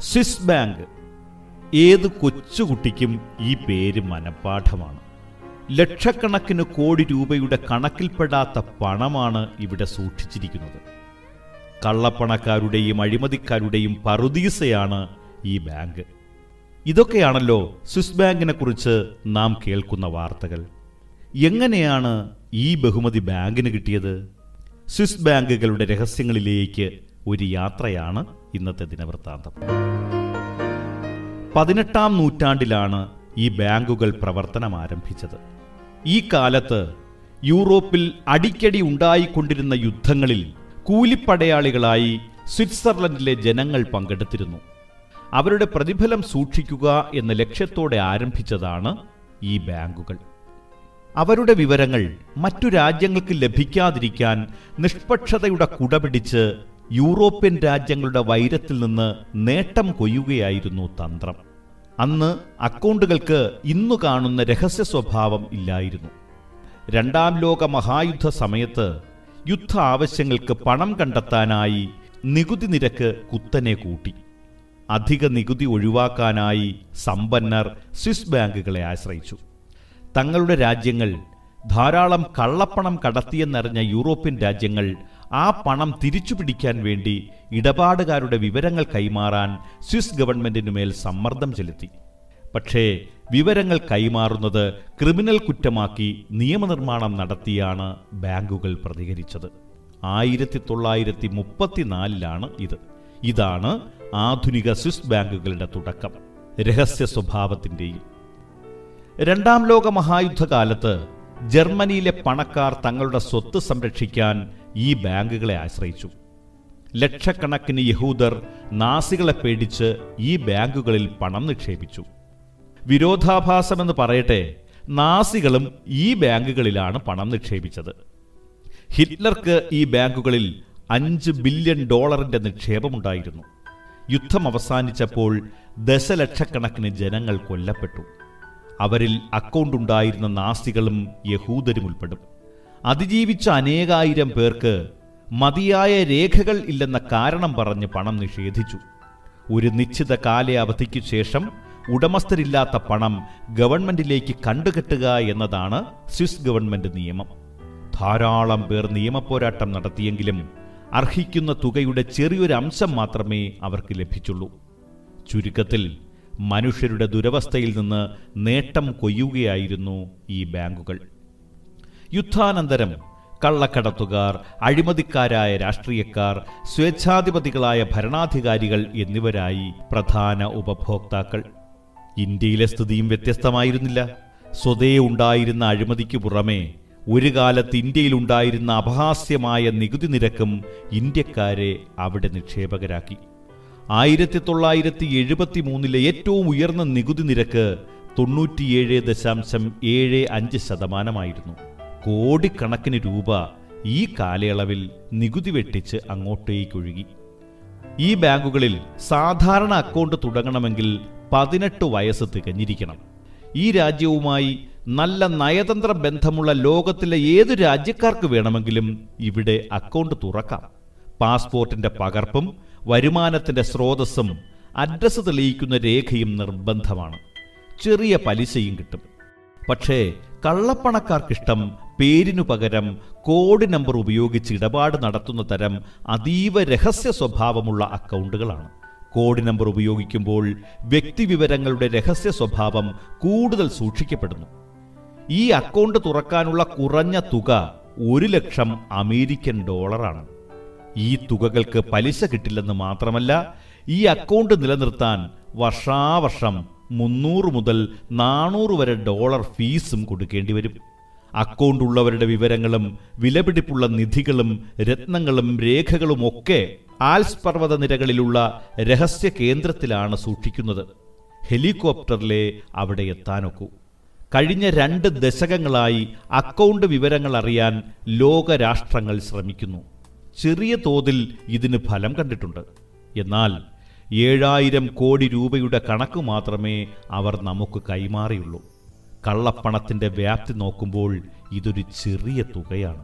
Swiss bank ഏത് കൊച്ചുകുട്ടിക്കും ഈ പേര് മനഃപ്പാഠമാണ് ലക്ഷക്കണക്കിന് കോടി രൂപയുടെ കണക്കിൽപ്പെടാത്ത പണമാണ് ഇവിടെ സൂക്ഷിച്ചിരിക്കുന്നത് കള്ളപ്പണക്കാരുടെയും അഴിമതിക്കാരുടെയും പറുദീസയാണ് ഈ ബാങ്ക് ഇതൊക്കെയാണല്ലോ സ്വിസ് ബാങ്കിനെ കുറിച്ച് നാം കേൾക്കുന്ന വാർത്തകൾ എങ്ങനെയാണ് ഈ ബഹുമതി ബാങ്കിന് കിട്ടിയത് സ്വിസ് ബാങ്കുകളുടെ രഹസ്യങ്ങളിലേക്ക് ഒരു യാത്രയാണ് ഇന്നത്തെ ദിനവൃത്താന്തം പതിനെട്ടാം നൂറ്റാണ്ടിലാണ് ഈ ബാങ്കുകൾ പ്രവർത്തനം ആരംഭിച്ചത് ഈ കാലത്ത് യൂറോപ്പിൽ അടിക്കടി ഉണ്ടായിക്കൊണ്ടിരുന്ന യുദ്ധങ്ങളിൽ കൂലിപ്പടയാളികളായി സ്വിറ്റ്സർലൻഡിലെ ജനങ്ങൾ പങ്കെടുത്തിരുന്നു അവരുടെ പ്രതിഫലം സൂക്ഷിക്കുക എന്ന ലക്ഷ്യത്തോടെ ആരംഭിച്ചതാണ് ഈ ബാങ്കുകൾ അവരുടെ വിവരങ്ങൾ മറ്റു രാജ്യങ്ങൾക്ക് ലഭിക്കാതിരിക്കാൻ നിഷ്പക്ഷതയുടെ കുടപിടിച്ച് യൂറോപ്യൻ രാജ്യങ്ങളുടെ വൈരത്തിൽ നിന്ന് നേട്ടം കൊയ്യുകയായിരുന്നു തന്ത്രം അന്ന് അക്കൗണ്ടുകൾക്ക് ഇന്നു കാണുന്ന രഹസ്യ സ്വഭാവം ഇല്ലായിരുന്നു രണ്ടാം ലോക മഹായുദ്ധ സമയത്ത് യുദ്ധ ആവശ്യങ്ങൾക്ക് പണം കണ്ടെത്താനായി നികുതി നിരക്ക് കുത്തനെ കൂട്ടി അധിക നികുതി ഒഴിവാക്കാനായി സമ്പന്നർ സ്വിസ് ബാങ്കുകളെ ആശ്രയിച്ചു തങ്ങളുടെ രാജ്യങ്ങൾ ധാരാളം കള്ളപ്പണം കടത്തിയെന്നറിഞ്ഞ യൂറോപ്യൻ രാജ്യങ്ങൾ ആ പണം തിരിച്ചു പിടിക്കാൻ വേണ്ടി ഇടപാടുകാരുടെ വിവരങ്ങൾ കൈമാറാൻ സ്വിസ് ഗവൺമെന്റിനുമേൽ സമ്മർദ്ദം ചെലുത്തി പക്ഷേ വിവരങ്ങൾ കൈമാറുന്നത് ക്രിമിനൽ കുറ്റമാക്കി നിയമനിർമ്മാണം നടത്തിയാണ് ബാങ്കുകൾ പ്രതികരിച്ചത് ആയിരത്തി തൊള്ളായിരത്തി മുപ്പത്തിനാലിലാണ് ഇത് ഇതാണ് ആധുനിക സ്വിസ് ബാങ്കുകളുടെ തുടക്കം രഹസ്യ സ്വഭാവത്തിന്റെയും രണ്ടാം ലോക മഹായുദ്ധകാലത്ത് ജർമ്മനിയിലെ പണക്കാർ തങ്ങളുടെ സ്വത്ത് സംരക്ഷിക്കാൻ ഈ ബാങ്കുകളെ ആശ്രയിച്ചു ലക്ഷക്കണക്കിന് യഹൂദർ നാസികളെ പേടിച്ച് ഈ ബാങ്കുകളിൽ പണം നിക്ഷേപിച്ചു വിരോധാഭാസമെന്ന് പറയട്ടെ നാസികളും ഈ ബാങ്കുകളിലാണ് പണം നിക്ഷേപിച്ചത് ഹിറ്റ്ലർക്ക് ഈ ബാങ്കുകളിൽ അഞ്ച് ബില്യൺ ഡോളറിന്റെ നിക്ഷേപമുണ്ടായിരുന്നു യുദ്ധം അവസാനിച്ചപ്പോൾ ദശലക്ഷക്കണക്കിന് ജനങ്ങൾ കൊല്ലപ്പെട്ടു അവരിൽ അക്കൗണ്ട് ഉണ്ടായിരുന്ന നാസികളും യഹൂദരും ഉൾപ്പെടും അതിജീവിച്ച അനേകായിരം പേർക്ക് മതിയായ രേഖകൾ ഇല്ലെന്ന കാരണം പറഞ്ഞ് പണം നിഷേധിച്ചു ഒരു നിശ്ചിത കാലയവധിക്ക് ശേഷം ഉടമസ്ഥരില്ലാത്ത പണം ഗവൺമെന്റിലേക്ക് കണ്ടുകെട്ടുക എന്നതാണ് സ്വിസ് ഗവൺമെന്റ് നിയമം ധാരാളം പേർ നിയമപോരാട്ടം നടത്തിയെങ്കിലും അർഹിക്കുന്ന തുകയുടെ ചെറിയൊരു അംശം മാത്രമേ അവർക്ക് ലഭിച്ചുള്ളൂ ചുരുക്കത്തിൽ മനുഷ്യരുടെ ദുരവസ്ഥയിൽ നിന്ന് നേട്ടം കൊയ്യുകയായിരുന്നു ഈ ബാങ്കുകൾ യുദ്ധാനന്തരം കള്ളക്കടത്തുകാർ അഴിമതിക്കാരായ രാഷ്ട്രീയക്കാർ സ്വേച്ഛാധിപതികളായ ഭരണാധികാരികൾ എന്നിവരായി പ്രധാന ഉപഭോക്താക്കൾ ഇന്ത്യയിലെ സ്ഥിതിയും വ്യത്യസ്തമായിരുന്നില്ല സ്വതേ ഉണ്ടായിരുന്ന അഴിമതിക്ക് പുറമെ ഒരു കാലത്ത് ഇന്ത്യയിലുണ്ടായിരുന്ന അപഹാസ്യമായ നികുതി നിരക്കും ഇന്ത്യക്കാരെ അവിടെ നിക്ഷേപകരാക്കി ആയിരത്തി തൊള്ളായിരത്തി എഴുപത്തി മൂന്നിലെ ഏറ്റവും ഉയർന്ന നികുതി നിരക്ക് തൊണ്ണൂറ്റിയേഴ് ദശാംശം ഏഴ് അഞ്ച് ശതമാനമായിരുന്നു കോടിക്കണക്കിന് രൂപ ഈ കാലയളവിൽ നികുതി വെട്ടിച്ച് അങ്ങോട്ടേക്കൊഴുകി ഈ ബാങ്കുകളിൽ സാധാരണ അക്കൗണ്ട് തുടങ്ങണമെങ്കിൽ പതിനെട്ട് വയസ്സ് തികഞ്ഞിരിക്കണം ഈ രാജ്യവുമായി നല്ല നയതന്ത്ര ബന്ധമുള്ള ലോകത്തിലെ ഏതു രാജ്യക്കാർക്ക് വേണമെങ്കിലും ഇവിടെ അക്കൗണ്ട് തുറക്കാം പാസ്പോർട്ടിന്റെ പകർപ്പും വരുമാനത്തിന്റെ സ്രോതസ്സും അഡ്രസ്സ് തെളിയിക്കുന്ന രേഖയും നിർബന്ധമാണ് ചെറിയ പലിശയും കിട്ടും പക്ഷേ കള്ളപ്പണക്കാർക്കിഷ്ടം പേരിനു പകരം കോഡ് നമ്പർ ഉപയോഗിച്ച് ഇടപാട് നടത്തുന്ന തരം അതീവ രഹസ്യ സ്വഭാവമുള്ള അക്കൗണ്ടുകളാണ് കോഡ് നമ്പർ ഉപയോഗിക്കുമ്പോൾ വ്യക്തിവിവരങ്ങളുടെ രഹസ്യ സ്വഭാവം കൂടുതൽ സൂക്ഷിക്കപ്പെടുന്നു ഈ അക്കൗണ്ട് തുറക്കാനുള്ള കുറഞ്ഞ തുക ഒരു ലക്ഷം അമേരിക്കൻ ഡോളറാണ് ഈ തുകകൾക്ക് പലിശ കിട്ടില്ലെന്ന് മാത്രമല്ല ഈ അക്കൗണ്ട് നിലനിർത്താൻ വർഷാവർഷം മുന്നൂറ് മുതൽ നാനൂറ് വരെ ഡോളർ ഫീസും കൊടുക്കേണ്ടി വരും അക്കൗണ്ട് ഉള്ളവരുടെ വിവരങ്ങളും വിലപിടിപ്പുള്ള നിധികളും രത്നങ്ങളും രേഖകളും ഒക്കെ ആൽസ് പർവ്വത നിരകളിലുള്ള രഹസ്യ കേന്ദ്രത്തിലാണ് സൂക്ഷിക്കുന്നത് ഹെലികോപ്റ്ററിലെ അവിടെ എത്താനൊക്കൂ കഴിഞ്ഞ രണ്ട് ദശകങ്ങളായി അക്കൗണ്ട് വിവരങ്ങൾ അറിയാൻ ലോകരാഷ്ട്രങ്ങൾ ശ്രമിക്കുന്നു ചെറിയ തോതിൽ ഇതിന് ഫലം കണ്ടിട്ടുണ്ട് എന്നാൽ ഏഴായിരം കോടി രൂപയുടെ കണക്ക് മാത്രമേ അവർ നമുക്ക് കൈമാറിയുള്ളൂ കള്ളപ്പണത്തിന്റെ വ്യാപ്തി നോക്കുമ്പോൾ ഇതൊരു ചെറിയ തുകയാണ്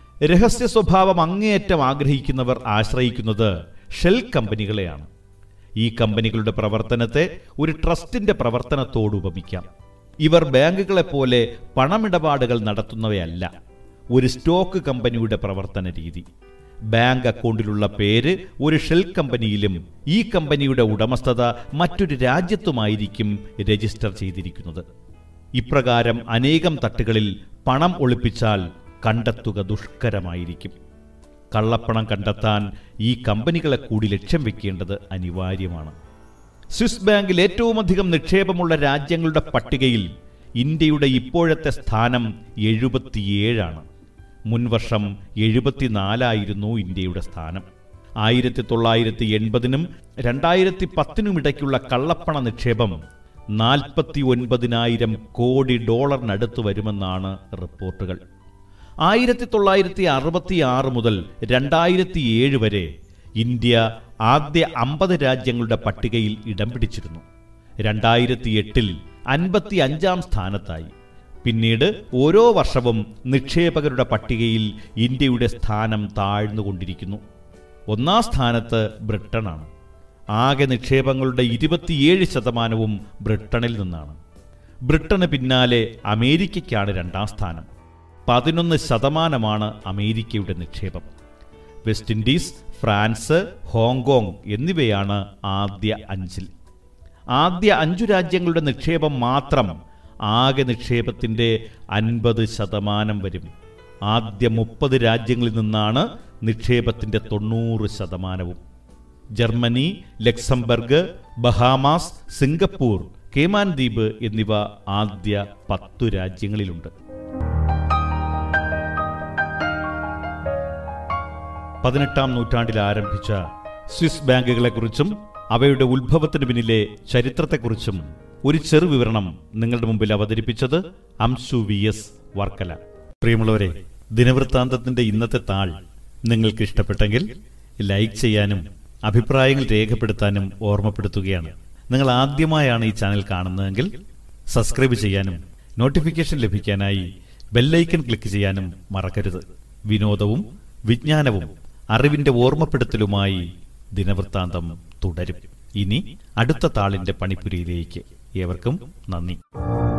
രഹസ്യ സ്വഭാവം അങ്ങേയറ്റം ആഗ്രഹിക്കുന്നവർ ആശ്രയിക്കുന്നത് ഷെൽ കമ്പനികളെയാണ് ഈ കമ്പനികളുടെ പ്രവർത്തനത്തെ ഒരു ട്രസ്റ്റിന്റെ പ്രവർത്തനത്തോട് ഉപമിക്കാം ഇവർ ബാങ്കുകളെപ്പോലെ പണമിടപാടുകൾ നടത്തുന്നവയല്ല ഒരു സ്റ്റോക്ക് കമ്പനിയുടെ പ്രവർത്തന രീതി ബാങ്ക് അക്കൗണ്ടിലുള്ള പേര് ഒരു ഷെൽ കമ്പനിയിലും ഈ കമ്പനിയുടെ ഉടമസ്ഥത മറ്റൊരു രാജ്യത്തുമായിരിക്കും രജിസ്റ്റർ ചെയ്തിരിക്കുന്നത് ഇപ്രകാരം അനേകം തട്ടുകളിൽ പണം ഒളിപ്പിച്ചാൽ കണ്ടെത്തുക ദുഷ്കരമായിരിക്കും കള്ളപ്പണം കണ്ടെത്താൻ ഈ കമ്പനികളെ കൂടി ലക്ഷ്യം വെക്കേണ്ടത് അനിവാര്യമാണ് സ്വിസ് ബാങ്കിൽ ഏറ്റവുമധികം നിക്ഷേപമുള്ള രാജ്യങ്ങളുടെ പട്ടികയിൽ ഇന്ത്യയുടെ ഇപ്പോഴത്തെ സ്ഥാനം എഴുപത്തിയേഴാണ് മുൻവർഷം എഴുപത്തിനാലായിരുന്നു ഇന്ത്യയുടെ സ്ഥാനം ആയിരത്തി തൊള്ളായിരത്തി എൺപതിനും രണ്ടായിരത്തി പത്തിനും ഇടയ്ക്കുള്ള കള്ളപ്പണ നിക്ഷേപം നാൽപ്പത്തി ഒൻപതിനായിരം കോടി ഡോളറിനടുത്ത് വരുമെന്നാണ് റിപ്പോർട്ടുകൾ ആയിരത്തി തൊള്ളായിരത്തി അറുപത്തി ആറ് മുതൽ രണ്ടായിരത്തി ഏഴ് വരെ ഇന്ത്യ ആദ്യ അമ്പത് രാജ്യങ്ങളുടെ പട്ടികയിൽ ഇടം പിടിച്ചിരുന്നു രണ്ടായിരത്തി എട്ടിൽ അൻപത്തി അഞ്ചാം സ്ഥാനത്തായി പിന്നീട് ഓരോ വർഷവും നിക്ഷേപകരുടെ പട്ടികയിൽ ഇന്ത്യയുടെ സ്ഥാനം താഴ്ന്നുകൊണ്ടിരിക്കുന്നു ഒന്നാം സ്ഥാനത്ത് ബ്രിട്ടനാണ് ആകെ നിക്ഷേപങ്ങളുടെ ഇരുപത്തിയേഴ് ശതമാനവും ബ്രിട്ടനിൽ നിന്നാണ് ബ്രിട്ടന് പിന്നാലെ അമേരിക്കയ്ക്കാണ് രണ്ടാം സ്ഥാനം പതിനൊന്ന് ശതമാനമാണ് അമേരിക്കയുടെ നിക്ഷേപം വെസ്റ്റ് ഇൻഡീസ് ഫ്രാൻസ് ഹോങ്കോങ് എന്നിവയാണ് ആദ്യ അഞ്ചിൽ ആദ്യ അഞ്ചു രാജ്യങ്ങളുടെ നിക്ഷേപം മാത്രം ആകെ നിക്ഷേപത്തിന്റെ അൻപത് ശതമാനം വരും ആദ്യ മുപ്പത് രാജ്യങ്ങളിൽ നിന്നാണ് നിക്ഷേപത്തിന്റെ തൊണ്ണൂറ് ശതമാനവും Germany Luxembourg Bahamas Singapore Cayman ദ്വീപ് എന്നിവ ആദ്യ പത്തു രാജ്യങ്ങളിലുണ്ട് പതിനെട്ടാം നൂറ്റാണ്ടിൽ ആരംഭിച്ച സ്വിസ് ബാങ്കുകളെക്കുറിച്ചും അവയുടെ ഉത്ഭവത്തിന് പിന്നിലെ ചരിത്രത്തെക്കുറിച്ചും ഒരു ചെറു വിവരണം നിങ്ങളുടെ മുമ്പിൽ അവതരിപ്പിച്ചത് അംശു വി എസ് വർക്കല പ്രിയമുള്ളവരെ ദിനവൃത്താന്തത്തിന്റെ ഇന്നത്തെ താൾ നിങ്ങൾക്ക് ഇഷ്ടപ്പെട്ടെങ്കിൽ ലൈക്ക് ചെയ്യാനും അഭിപ്രായങ്ങൾ രേഖപ്പെടുത്താനും ഓർമ്മപ്പെടുത്തുകയാണ് നിങ്ങൾ ആദ്യമായാണ് ഈ ചാനൽ കാണുന്നതെങ്കിൽ സബ്സ്ക്രൈബ് ചെയ്യാനും നോട്ടിഫിക്കേഷൻ ലഭിക്കാനായി ബെല്ലൈക്കൺ ക്ലിക്ക് ചെയ്യാനും മറക്കരുത് വിനോദവും വിജ്ഞാനവും അറിവിന്റെ ഓർമ്മപ്പെടുത്തലുമായി ദിനവൃത്താന്തം തുടരും ഇനി അടുത്ത താളിന്റെ പണിപ്പുരയിലേക്ക് ഏവർക്കും നന്ദി